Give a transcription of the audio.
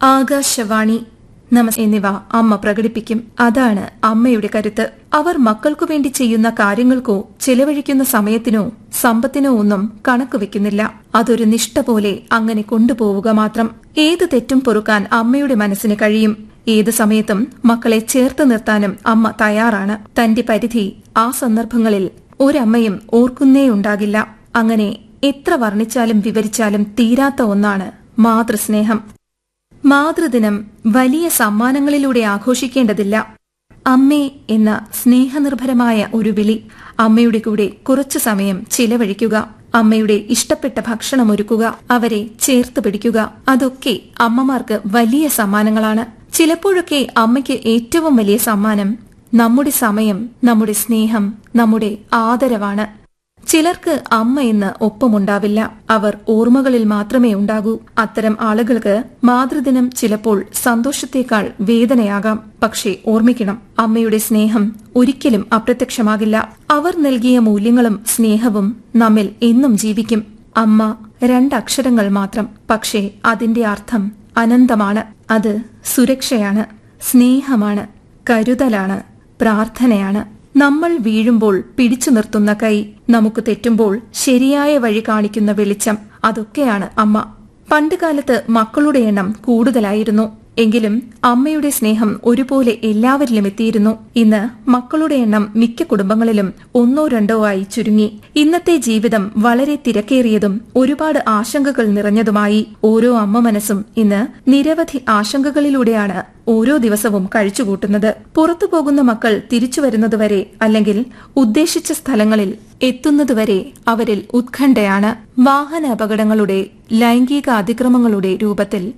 ആകാശവാണി നമസ് എന്നിവ അമ്മ പ്രകടിപ്പിക്കും അതാണ് അമ്മയുടെ കരുത്ത് അവർ മക്കൾക്കു വേണ്ടി ചെയ്യുന്ന കാര്യങ്ങൾക്കോ ചെലവഴിക്കുന്ന സമയത്തിനോ സമ്പത്തിനോ ഒന്നും കണക്ക് വെക്കുന്നില്ല അതൊരു നിഷ്ഠ പോലെ അങ്ങനെ കൊണ്ടുപോവുക മാത്രം ഏത് തെറ്റും പൊറുക്കാൻ അമ്മയുടെ മനസ്സിന് കഴിയും ഏത് സമയത്തും മക്കളെ ചേർത്ത് നിർത്താനും അമ്മ തയ്യാറാണ് തന്റെ പരിധി ആ സന്ദർഭങ്ങളിൽ ഒരമ്മയും ഓർക്കുന്നേയുണ്ടാകില്ല അങ്ങനെ എത്ര വർണ്ണിച്ചാലും വിവരിച്ചാലും തീരാത്ത ഒന്നാണ് മാതൃസ്നേഹം മാതൃദിനം വലിയ സമ്മാനങ്ങളിലൂടെ ആഘോഷിക്കേണ്ടതില്ല അമ്മേ എന്ന സ്നേഹനിർഭരമായ ഒരു വിളി അമ്മയുടെ കൂടെ കുറച്ചു സമയം ചിലവഴിക്കുക അമ്മയുടെ ഇഷ്ടപ്പെട്ട ഭക്ഷണം ഒരുക്കുക അവരെ ചേർത്ത് പിടിക്കുക അതൊക്കെ അമ്മമാർക്ക് വലിയ സമ്മാനങ്ങളാണ് ചിലപ്പോഴൊക്കെ അമ്മയ്ക്ക് ഏറ്റവും വലിയ സമ്മാനം നമ്മുടെ സമയം നമ്മുടെ സ്നേഹം നമ്മുടെ ആദരവാണ് ചിലർക്ക് അമ്മ എന്ന് ഒപ്പമുണ്ടാവില്ല അവർ ഓർമ്മകളിൽ മാത്രമേ ഉണ്ടാകൂ അത്തരം ആളുകൾക്ക് മാതൃദിനം ചിലപ്പോൾ സന്തോഷത്തേക്കാൾ വേദനയാകാം പക്ഷേ ഓർമ്മിക്കണം അമ്മയുടെ സ്നേഹം ഒരിക്കലും അപ്രത്യക്ഷമാകില്ല അവർ നൽകിയ മൂല്യങ്ങളും സ്നേഹവും നമ്മിൽ എന്നും ജീവിക്കും അമ്മ രണ്ടക്ഷരങ്ങൾ മാത്രം പക്ഷേ അതിന്റെ അർത്ഥം അനന്തമാണ് അത് സുരക്ഷയാണ് സ്നേഹമാണ് കരുതലാണ് പ്രാർത്ഥനയാണ് നമ്മൾ വീഴുമ്പോൾ പിടിച്ചു നിർത്തുന്ന കൈ നമുക്ക് തെറ്റുമ്പോൾ ശരിയായ വഴി കാണിക്കുന്ന വെളിച്ചം അതൊക്കെയാണ് അമ്മ പണ്ടുകാലത്ത് മക്കളുടെ എണ്ണം കൂടുതലായിരുന്നു എങ്കിലും അമ്മയുടെ സ്നേഹം ഒരുപോലെ എല്ലാവരിലും എത്തിയിരുന്നു ഇന്ന് മക്കളുടെ എണ്ണം മിക്ക കുടുംബങ്ങളിലും ഒന്നോ രണ്ടോ ആയി ചുരുങ്ങി ഇന്നത്തെ ജീവിതം വളരെ തിരക്കേറിയതും ഒരുപാട് ആശങ്കകൾ നിറഞ്ഞതുമായി ഓരോ അമ്മ മനസ്സും ഇന്ന് നിരവധി ആശങ്കകളിലൂടെയാണ് ഓരോ ദിവസവും കഴിച്ചുകൂട്ടുന്നത് പുറത്തു പോകുന്ന മക്കൾ തിരിച്ചു വരുന്നതുവരെ അല്ലെങ്കിൽ ഉദ്ദേശിച്ച സ്ഥലങ്ങളിൽ എത്തുന്നതുവരെ അവരിൽ ഉത്കണ്ഠയാണ് വാഹന അപകടങ്ങളുടെ ലൈംഗിക അതിക്രമങ്ങളുടെ രൂപത്തിൽ